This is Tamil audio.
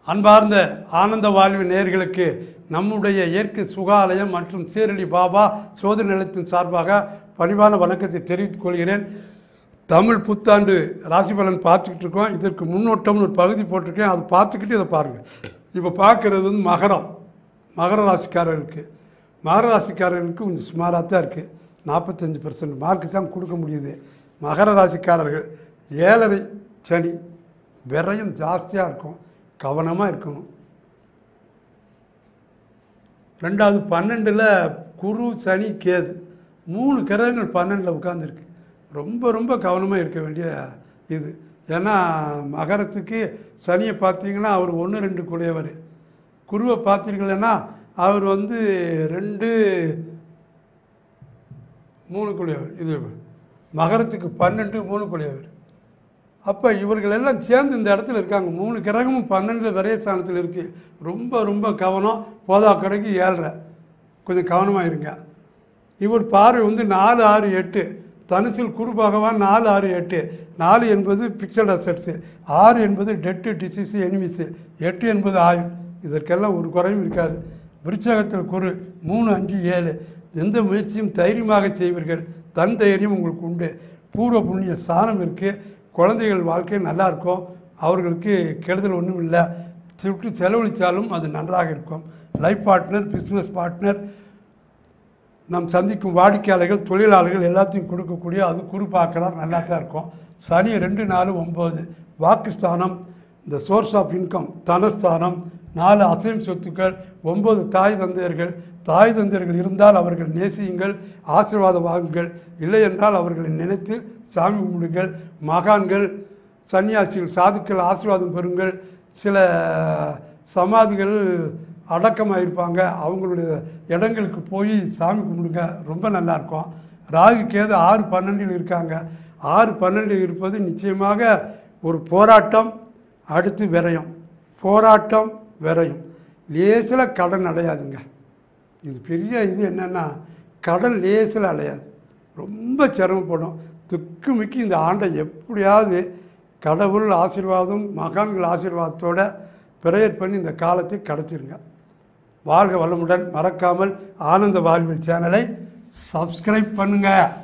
அன்பார்ந்த ஆனந்த வாழ்வு நேயர்களுக்கு நம்முடைய இயற்கை சுகாலயம் மற்றும் சீரடி பாபா சோதனை நிலையத்தின் சார்பாக பணிவான வணக்கத்தை தெரிவித்துக் கொள்கிறேன் தமிழ் புத்தாண்டு ராசி பலன் பார்த்துக்கிட்டு இருக்கோம் இதற்கு முன்னோட்டம்னு ஒரு பகுதி போட்டிருக்கேன் அதை பார்த்துக்கிட்டு இதை பாருங்கள் இப்போ பார்க்குறது வந்து மகரம் மகர ராசிக்காரர்களுக்கு மகர ராசிக்காரர்களுக்கு கொஞ்சம் சுமாராக தான் இருக்குது நாற்பத்தஞ்சு பர்சன்ட் மார்க்கு தான் கொடுக்க முடியுது மகர ராசிக்காரர்கள் ஏழரை சனி விரயம் ஜாஸ்தியாக இருக்கும் கவனமாக இருக்கணும் ரெண்டாவது பன்னெண்டில் குரு சனி கேது மூணு கிரகங்கள் பன்னெண்டில் உட்காந்துருக்கு ரொம்ப ரொம்ப கவனமாக இருக்க வேண்டிய இது ஏன்னா மகரத்துக்கு சனியை பார்த்தீங்கன்னா அவர் ஒன்று ரெண்டு குடையவர் குருவை பார்த்தீங்கன்னா அவர் வந்து ரெண்டு மூணு குடையவர் இது மகரத்துக்கு பன்னெண்டு மூணு குடையவர் அப்போ இவர்கள் எல்லாம் சேர்ந்து இந்த இடத்துல இருக்காங்க மூணு கிரகமும் பன்னெண்டு விரைய ஸ்தானத்தில் இருக்குது ரொம்ப ரொம்ப கவனம் போதா கடைக்கு ஏழ்ரை கொஞ்சம் கவனமாக இருங்க இவர் பார்வை வந்து நாலு ஆறு எட்டு தனுசில் குரு பகவான் நாலு ஆறு எட்டு நாலு என்பது பிக்சட் அசட்ஸு ஆறு என்பது டெட்டு டிசீஸு எனிமிஸு எட்டு என்பது ஆயுள் இதற்கெல்லாம் ஒரு குறையும் இருக்காது விருச்சகத்தில் குரு மூணு அஞ்சு ஏழு எந்த முயற்சியும் தைரியமாக செய்வீர்கள் தன் தைரியம் உங்களுக்கு உண்டு பூர்வ புண்ணிய ஸ்தானம் இருக்குது குழந்தைகள் வாழ்க்கை நல்லா இருக்கும் அவர்களுக்கு கெடுதல் ஒன்றும் இல்லை சுட்டு செலவழித்தாலும் அது நன்றாக இருக்கும் லைஃப் பார்ட்னர் பிஸ்னஸ் பார்ட்னர் நாம் சந்திக்கும் வாடிக்கையாளர்கள் தொழிலாளர்கள் எல்லாத்தையும் கொடுக்கக்கூடிய அது குரு பார்க்குறார் நல்லா தான் இருக்கும் சனி ரெண்டு நாலு ஒம்பது வாக்குஸ்தானம் இந்த சோர்ஸ் ஆஃப் இன்கம் தனஸ்தானம் நாலு அசையும் சொத்துக்கள் ஒம்பது தாய் தந்தையர்கள் தாய் தந்தையர்கள் இருந்தால் அவர்கள் நேசியுங்கள் ஆசீர்வாதம் வாங்குங்கள் இல்லை என்றால் அவர்களை நினைத்து சாமி கும்பிடுங்கள் மகான்கள் சன்னியாசிகள் சாதுக்கள் ஆசீர்வாதம் பெறுங்கள் சில சமாதிகள் அடக்கமாக இருப்பாங்க அவங்களுடைய இடங்களுக்கு போய் சாமி கும்பிடுங்க ரொம்ப நல்லா இருக்கும் ராகு கேது ஆறு பன்னெண்டில் இருக்காங்க ஆறு பன்னெண்டில் இருப்பது நிச்சயமாக ஒரு போராட்டம் அடுத்து விரயம் போராட்டம் விரயம் லேசில் கடன் அடையாதுங்க இது பெரிய இது என்னென்னா கடன் லேசில் அடையாது ரொம்ப சிரமப்படும் துக்குமிக்கி இந்த ஆண்டை எப்படியாவது கடவுள் ஆசீர்வாதம் மகான்கள் ஆசீர்வாதத்தோட பிரேயர் பண்ணி இந்த காலத்தை கடத்திருங்க வாழ்க வளமுடன் மறக்காமல் ஆனந்த வாழ்வில் சேனலை சப்ஸ்கிரைப் பண்ணுங்கள்